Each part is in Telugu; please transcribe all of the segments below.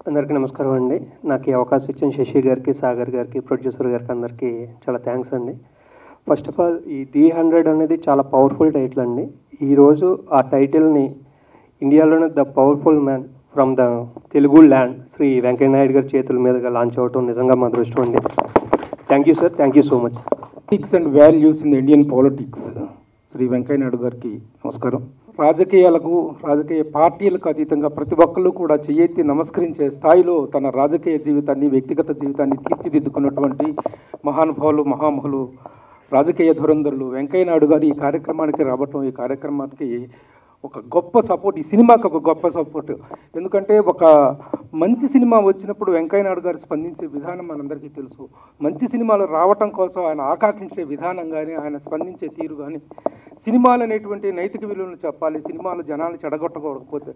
అందరికీ నమస్కారం అండి నాకు ఈ అవకాశం ఇచ్చిన శశి గారికి సాగర్ గారికి ప్రొడ్యూసర్ గారికి అందరికీ చాలా థ్యాంక్స్ అండి ఫస్ట్ ఆఫ్ ఆల్ ఈ ది హండ్రెడ్ అనేది చాలా పవర్ఫుల్ టైటిల్ అండి ఈరోజు ఆ టైటిల్ని ఇండియాలోనే the powerful man from the Telugu land Shri Venkaiah Naidu గారి చేతుల మీదుగా లాంచ్ అవటం నిజంగా మా దృష్టం అండి thank you sir thank you so much ethics and values in Indian politics Shri Venkaiah Naidu గారికి నమస్కారం రాజకీయాలకు రాజకీయ పార్టీలకు అతీతంగా ప్రతి ఒక్కళ్ళు కూడా చెయ్యెత్తి నమస్కరించే స్థాయిలో తన రాజకీయ జీవితాన్ని వ్యక్తిగత జీవితాన్ని తీర్చిదిద్దుకున్నటువంటి మహానుభావులు మహామహులు రాజకీయ ధురంధరులు వెంకయ్యనాయుడు గారు ఈ కార్యక్రమానికి రావటం ఈ కార్యక్రమానికి ఒక గొప్ప సపోర్ట్ ఈ సినిమాకి ఒక గొప్ప సపోర్ట్ ఎందుకంటే ఒక మంచి సినిమా వచ్చినప్పుడు వెంకయ్యనాయుడు గారు స్పందించే విధానం మనందరికీ తెలుసు మంచి సినిమాలు రావటం కోసం ఆయన ఆకాంక్షించే విధానం కానీ ఆయన స్పందించే తీరు కానీ సినిమాలు అనేటువంటి నైతిక విలువలను చెప్పాలి సినిమాలు జనాలు చెడగొట్టకూడకపోతే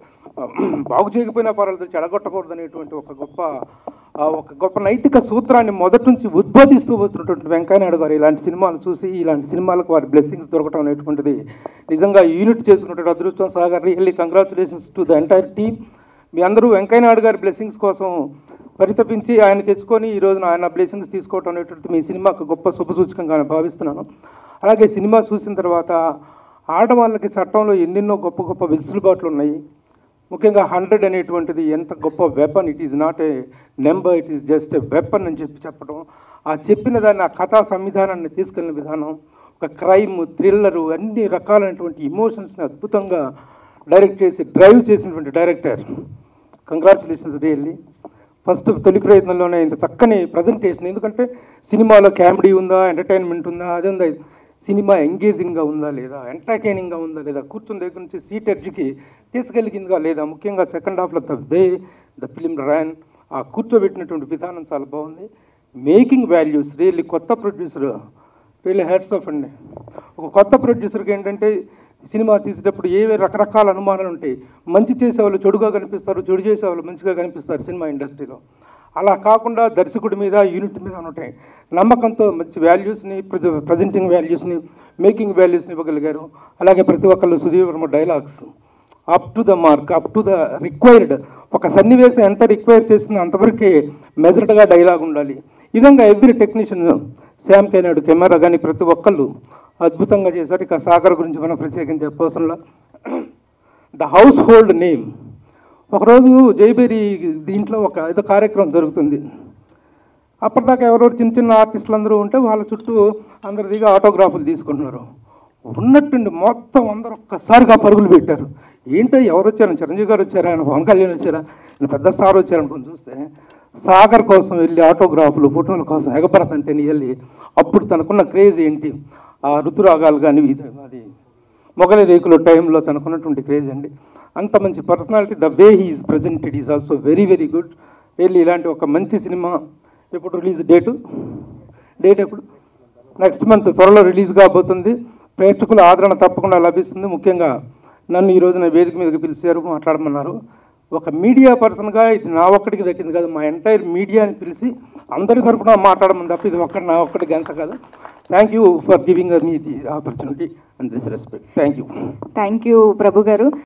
బాగు చేయకపోయినా పర్వాలేదు చెడగొట్టకూడదు అనేటువంటి ఒక గొప్ప ఆ ఒక గొప్ప నైతిక సూత్రాన్ని మొదటి నుంచి ఉద్బోధిస్తూ వస్తున్నటువంటి వెంకయ్యనాయుడు గారు ఇలాంటి సినిమాలు చూసి ఇలాంటి సినిమాలకు వారి బ్లెస్సింగ్స్ దొరకడం అనేటువంటిది నిజంగా యూనిట్ చేసుకున్నటువంటి అదృష్టం Sagar really congratulations to the entire team మీ అందరూ వెంకయ్యనాయుడు గారి బ్లెస్సింగ్స్ కోసం పరితపించి ఆయన తెచ్చుకొని ఈ రోజున ఆయన బ్లెస్సింగ్స్ తీసుకోవటం అనేటువంటి మీ సినిమాకు గొప్ప శుభసూచకంగా నేను భావిస్తున్నాను అలాగే సినిమా చూసిన తర్వాత ఆడవాళ్ళకి చట్టంలో ఎన్నెన్నో గొప్ప గొప్ప వెసులుబాట్లు ఉన్నాయి ముఖ్యంగా హండ్రెడ్ అనేటువంటిది ఎంత గొప్ప weapon it is not a number it is just a weapon అని చెప్పి చెప్పడం ఆ చెప్పిన దాన్ని ఆ కథా సంవిధానాన్ని తీసుకెళ్ళిన విధానం ఒక క్రైమ్ థ్రిల్లరు అన్ని రకాలైనటువంటి ఇమోషన్స్ని అద్భుతంగా డైరెక్ట్ చేసి డ్రైవ్ చేసినటువంటి డైరెక్టర్ కంగ్రాచులేషన్స్ రియల్లీ ఫస్ట్ తొలి ప్రయత్నంలోనే ఇంత చక్కని ప్రజెంటేషన్ ఎందుకంటే సినిమాలో కామెడీ ఉందా ఎంటర్టైన్మెంట్ ఉందా అది ఉందా సినిమా ఎంగేజింగ్గా ఉందా లేదా ఎంటర్టైనింగ్గా ఉందా లేదా కూర్చున్న దగ్గర నుంచి సీట్ ఎడ్జ్కి తీసుకెళ్ళిందిగా లేదా ముఖ్యంగా సెకండ్ హాఫ్లో ద దే ద ఫిలిం ర్యాన్ ఆ కూర్చోబెట్టినటువంటి విధానం చాలా బాగుంది మేకింగ్ వాల్యూస్ రియల్లీ కొత్త ప్రొడ్యూసర్ రియల్లీ హెడ్స్ ఆఫ్ అండి ఒక కొత్త ప్రొడ్యూసర్కి ఏంటంటే సినిమా తీసేటప్పుడు ఏవే రకరకాల అనుమానాలు ఉంటాయి మంచి చేసేవాళ్ళు చెడుగా కనిపిస్తారు చెడు చేసేవాళ్ళు మంచిగా కనిపిస్తారు సినిమా ఇండస్ట్రీలో అలా కాకుండా దర్శకుడి మీద యూనిట్ మీద ఉంటాయి నమ్మకంతో మంచి వాల్యూస్ని ప్రజెంటింగ్ వాల్యూస్ని మేకింగ్ వాల్యూస్ని ఇవ్వగలిగారు అలాగే ప్రతి ఒక్కళ్ళు Sudheer Varma dialogues up to the mark up to the required ఒక సన్నివేశం ఎంత రిక్వైర్ చేస్తుందో అంతవరకే మెజర్డ్గా డైలాగ్ ఉండాలి ఈ విధంగా every technician Shyam K Naidu camera కానీ ప్రతి ఒక్కళ్ళు అద్భుతంగా చేశారు ఇక సాగర్ గురించి మనం ప్రత్యేకంగా చెప్పవసరంలా ద హౌస్ హోల్డ్ నేమ్ ఒకరోజు జైబేరి దీంట్లో ఒక ఏదో కార్యక్రమం జరుగుతుంది అప్పటిదాకా ఎవరెవరు చిన్న చిన్న ఆర్టిస్టులు అందరూ ఉంటే వాళ్ళ చుట్టూ అందరు దిగి ఆటోగ్రాఫ్లు తీసుకుంటున్నారు ఉన్నట్టుండి మొత్తం అందరూ ఒక్కసారిగా పరుగులు పెట్టారు ఏంటో ఎవరు వచ్చారు చిరంజీవి గారు వచ్చారా ఆయన పవన్ కళ్యాణ్ వచ్చారా ఆయన పెద్ద స్టార్ వచ్చారనుకుని చూస్తే సాగర్ కోసం వెళ్ళి ఆటోగ్రాఫ్లు ఫోటోల కోసం ఎగబడతంటే వెళ్ళి అప్పుడు తనకున్న క్రేజ్ ఏంటి ఆ ఋతురాగాలు కానీ ఇది అది మొగలి రేకుల టైంలో తనకున్నటువంటి క్రేజ్ అండి అంత మంచి personality the way he is presented is also very very good వెళ్ళి ఇలాంటి ఒక మంచి సినిమా ఎప్పుడు రిలీజ్ డేటు డేట్ ఎప్పుడు నెక్స్ట్ మంత్ త్వరలో రిలీజ్ కాబోతుంది ప్రేక్షకుల ఆదరణ తప్పకుండా లభిస్తుంది ముఖ్యంగా నన్ను ఈ రోజున వేదిక మీదకి పిలిచారు మాట్లాడమన్నారు ఒక మీడియా పర్సన్గా ఇది నా ఒక్కడికి దక్కింది కాదు మా ఎంటైర్ మీడియాని పిలిచి అందరి తరఫున మాట్లాడమని తప్ప ఇది ఒక్కటి నా ఒక్కడికి ఎంత కాదు thank you for giving me the opportunity and this respect thank you thank you Prabhu గారు